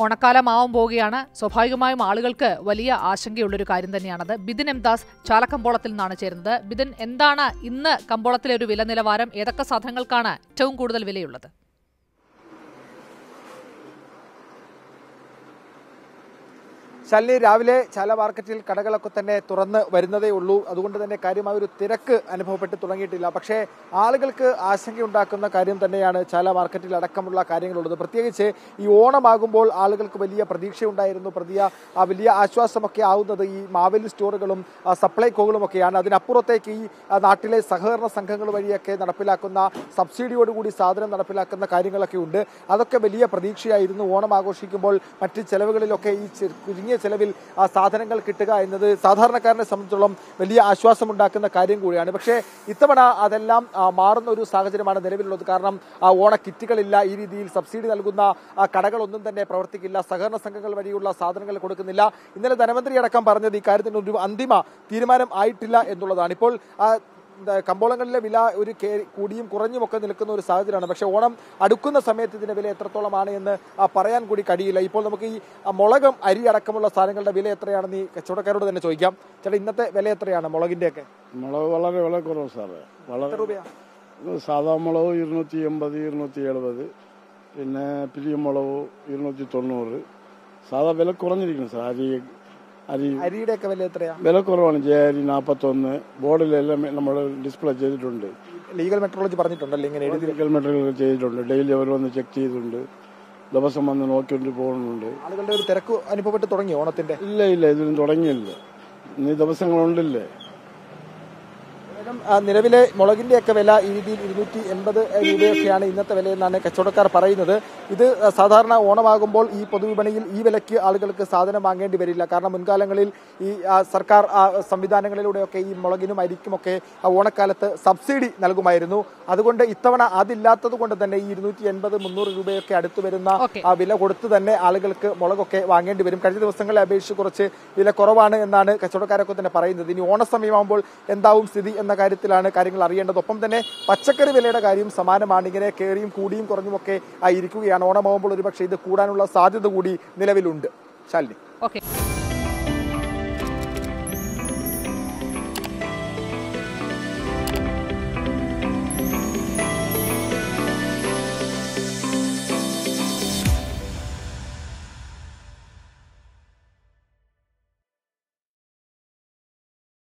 ഓണക്കാലമാവാൻ പോവുകയാണ് സ്വാഭാവികമായും ആളുകൾക്ക് വലിയ ആശങ്കയുള്ളൊരു കാര്യം തന്നെയാണത് ബിദിൻ എം ദാസ് ചാലക്കമ്പോളത്തിൽ നിന്നാണ് ചേരുന്നത് ബിദിൻ എന്താണ് ഇന്ന് കമ്പോളത്തിലെ ഒരു വില നിലവാരം ഏതൊക്കെ സാധനങ്ങൾക്കാണ് ഏറ്റവും കൂടുതൽ വിലയുള്ളത് ശാലിനി രാവിലെ ചാല മാർക്കറ്റിൽ കടകളൊക്കെ തന്നെ തുറന്ന് വരുന്നതേ ഉള്ളൂ അതുകൊണ്ട് തന്നെ കാര്യമായ ഒരു തിരക്ക് അനുഭവപ്പെട്ട് തുടങ്ങിയിട്ടില്ല പക്ഷേ ആളുകൾക്ക് ആശങ്കയുണ്ടാക്കുന്ന കാര്യം തന്നെയാണ് ചാല മാർക്കറ്റിൽ അടക്കമുള്ള കാര്യങ്ങളുള്ളത് പ്രത്യേകിച്ച് ഈ ഓണമാകുമ്പോൾ ആളുകൾക്ക് വലിയ പ്രതീക്ഷയുണ്ടായിരുന്നു പ്രതിയ ആ വലിയ ആശ്വാസമൊക്കെ ആവുന്നത് ഈ മാവേലി സ്റ്റോറുകളും ആ, സപ്ലൈകോകളും ഒക്കെയാണ് അതിനപ്പുറത്തേക്ക് ഈ ആ, നാട്ടിലെ സഹകരണ സംഘങ്ങൾ വഴിയൊക്കെ നടപ്പിലാക്കുന്ന സബ്സിഡിയോടുകൂടി സാധനം നടപ്പിലാക്കുന്ന കാര്യങ്ങളൊക്കെ ഉണ്ട് അതൊക്കെ വലിയ പ്രതീക്ഷയായിരുന്നു ഓണം ആഘോഷിക്കുമ്പോൾ മറ്റ് ചെലവുകളിലൊക്കെ ഈ ചെ- ചുരുങ്ങിയ ചെലവിൽ ആ സാധനങ്ങൾ കിട്ടുക എന്നത് സാധാരണക്കാരനെ സംബന്ധിച്ചോളം വലിയ ആശ്വാസമുണ്ടാക്കുന്ന കാര്യം കൂടിയാണ് പക്ഷേ ഇത്തവണ അതെല്ലാം ആ, മാറുന്ന ഒരു സാഹചര്യമാണ് നിലവിലുള്ളത് കാരണം ആ ഓണ കിറ്റുകളില്ല ഈ രീതിയിൽ സബ്സിഡി നൽകുന്ന ആ, കടകളൊന്നും തന്നെ പ്രവർത്തിക്കില്ല സഹകരണ സംഘങ്ങൾ വഴിയുള്ള സാധനങ്ങൾ കൊടുക്കുന്നില്ല ഇന്നലെ ധനമന്ത്രി അടക്കം പറഞ്ഞത് ഇക്കാര്യത്തിന് ഒരു അന്തിമ തീരുമാനം ആയിട്ടില്ല എന്നുള്ളതാണ് ഇപ്പോൾ ആ, എന്താ, കമ്പോളങ്ങളിലെ വില ഒരു കേ- കൂടിയും കുറഞ്ഞും ഒക്കെ നിൽക്കുന്ന ഒരു സാഹചര്യമാണ് പക്ഷേ ഓണം അടുക്കുന്ന സമയത്ത് ഇതിന്റെ വില എത്രത്തോളമാണ് എന്ന് ആ, പറയാൻ കൂടി കഴിയില്ല ഇപ്പോൾ നമുക്ക് ഈ ആ, മുളകും അരി അടക്കമുള്ള സാധനങ്ങളുടെ വില എത്രയാണെന്ന് ഈ കച്ചവടക്കാരോട് തന്നെ ചോദിക്കാം ചേട്ടാ ഇന്നത്തെ വില എത്രയാണ് മുളകിന്റെ ഒക്കെ മുളക് വളരെ വില കുറവ് സാറേ എത്ര വളരെ രൂപയാ സാധാ മുളക് ഇരുന്നൂറ്റി എൺപത് ഇരുന്നൂറ്റി എഴുപത് പിന്നെ പിരിയമുളക് ഇരുന്നൂറ്റി തൊണ്ണൂറ് സാധാ വില കുറഞ്ഞിരിക്കുന്നു സാർ അരി അരി അരിയുടെ ഒക്കെ വില എത്രയാ വില കുറവാണ് ജെ അരി നാൽപ്പത്തൊന്ന് ബോർഡിലെല്ലാം നമ്മൾ ഡിസ്പ്ലേ ചെയ്തിട്ടുണ്ട് ലീഗൽ മെട്രോളജി പറഞ്ഞിട്ടുണ്ടല്ലോ ഇങ്ങനെ എഴുതി മെഡിക്കൽ മെറ്റീരിയൽ ചെയ്തിട്ടുണ്ട് ഡെയിലി അവർ വന്ന് ചെക്ക് ചെയ്തിട്ടുണ്ട് ദിവസം വന്ന് നോക്കിക്കൊണ്ട് പോകുന്നുണ്ട് ആളുകളുടെ ഒരു തിരക്ക് അനുഭവപ്പെട്ട് തുടങ്ങി ഓണത്തിന്റെ ഇല്ല ഇല്ല ഇതിനും തുടങ്ങിയില്ല ഇനി ദിവസങ്ങളുണ്ടല്ലേ ഏതായാലും, ആ, നിലവിലെ മുളകിന്റെ ഒക്കെ വില ഈ രീതിയിൽ ഇരുന്നൂറ്റി എൺപത് രൂപയൊക്കെയാണ് ഇന്നത്തെ വില എന്നാണ് കച്ചവടക്കാർ പറയുന്നത് ഇത് ആ, സാധാരണ ഓണമാകുമ്പോൾ ഈ പൊതുവിപണിയിൽ ഈ വിലയ്ക്ക് ആളുകൾക്ക് സാധനം വാങ്ങേണ്ടി വരില്ല കാരണം മുൻകാലങ്ങളിൽ ഈ ആ, സർക്കാർ ആ, സംവിധാനങ്ങളിലൂടെയൊക്കെ ഈ മുളകിനും അരിക്കുമൊക്കെ ആ, ഓണക്കാലത്ത് സബ്സിഡി നൽകുമായിരുന്നു അതുകൊണ്ട് ഇത്തവണ അതില്ലാത്തത് കൊണ്ട് തന്നെ ഈ ഇരുന്നൂറ്റി എൺപത് മുന്നൂറ് രൂപയൊക്കെ അടുത്ത് വരുന്ന ഓക്കെ. ആ വില കൊടുത്ത് തന്നെ ആളുകൾക്ക് മുളകൊക്കെ വാങ്ങേണ്ടി വരും കഴിഞ്ഞ ദിവസങ്ങളെ അപേക്ഷിച്ച് കുറച്ച് വില കുറവാണ് എന്നാണ് കച്ചവടക്കാരൊക്കെ തന്നെ പറയുന്നത് ഇനി ഓണസമയമാകുമ്പോൾ എന്താവും സ്ഥിതി എന്ന കാര്യത്തിലാണ് കാര്യങ്ങൾ അറിയേണ്ടത് ഒപ്പം തന്നെ പച്ചക്കറി വിലയുടെ കാര്യം സമാനമാണ് ഇങ്ങനെ കയറിയും കൂടിയും കുറഞ്ഞും ഒക്കെ ആയിരിക്കുകയാണ് ഓണമാകുമ്പോൾ ഒരുപക്ഷെ ഇത് കൂടാനുള്ള സാധ്യത കൂടി നിലവിലുണ്ട് ശാലിനി ഓക്കെ